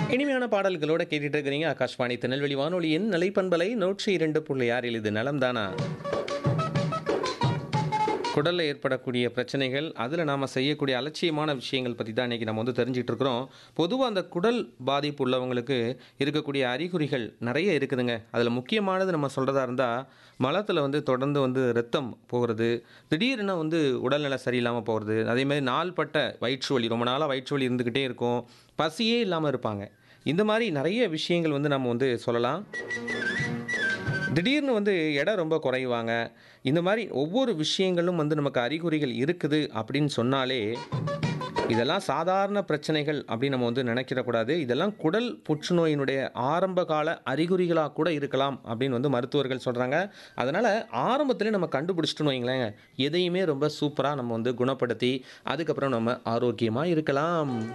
இனிமையான பாடல்களோட கேட்டுட்டு இருக்கிறீங்க ஆகாஷ்வாணி திருநெல்வேலி வானொலியின் நிலைப்பண்பலை நூற்றி இரண்டு புள்ளி ஆறில் இது நலம்தானா குடலில் ஏற்படக்கூடிய பிரச்சனைகள் அதில் நாம் செய்யக்கூடிய அலட்சியமான விஷயங்கள் பற்றி தான் இன்றைக்கி நம்ம வந்து தெரிஞ்சிட்டு இருக்கிறோம் பொதுவாக அந்த குடல் பாதிப்பு உள்ளவங்களுக்கு இருக்கக்கூடிய அறிகுறிகள் நிறைய இருக்குதுங்க அதில் முக்கியமானது நம்ம சொல்கிறதா இருந்தால் மலத்தில் வந்து தொடர்ந்து வந்து ரத்தம் போகிறது திடீர்னு வந்து உடல்நிலை சரியில்லாமல் போகிறது அதேமாதிரி நாள்பட்ட வயிற்று வலி ரொம்ப நாளாக வயிற்று வலி இருந்துக்கிட்டே இருக்கும் பசியே இல்லாமல் இருப்பாங்க இந்த மாதிரி நிறைய விஷயங்கள் வந்து நம்ம வந்து சொல்லலாம் திடீர்னு வந்து எடை ரொம்ப குறைவாங்க இந்த மாதிரி ஒவ்வொரு விஷயங்களும் வந்து நமக்கு அறிகுறிகள் இருக்குது அப்படின்னு சொன்னாலே இதெல்லாம் சாதாரண பிரச்சனைகள் அப்படின்னு நம்ம வந்து நினைக்கிடக்கூடாது இதெல்லாம் குடல் புற்றுநோயினுடைய ஆரம்ப கால அறிகுறிகளாக கூட இருக்கலாம் அப்படின்னு வந்து மருத்துவர்கள் சொல்கிறாங்க அதனால் ஆரம்பத்திலே நம்ம கண்டுபிடிச்சிட்டோன்னு வைங்களேன் எதையுமே ரொம்ப சூப்பராக நம்ம வந்து குணப்படுத்தி அதுக்கப்புறம் நம்ம ஆரோக்கியமாக இருக்கலாம்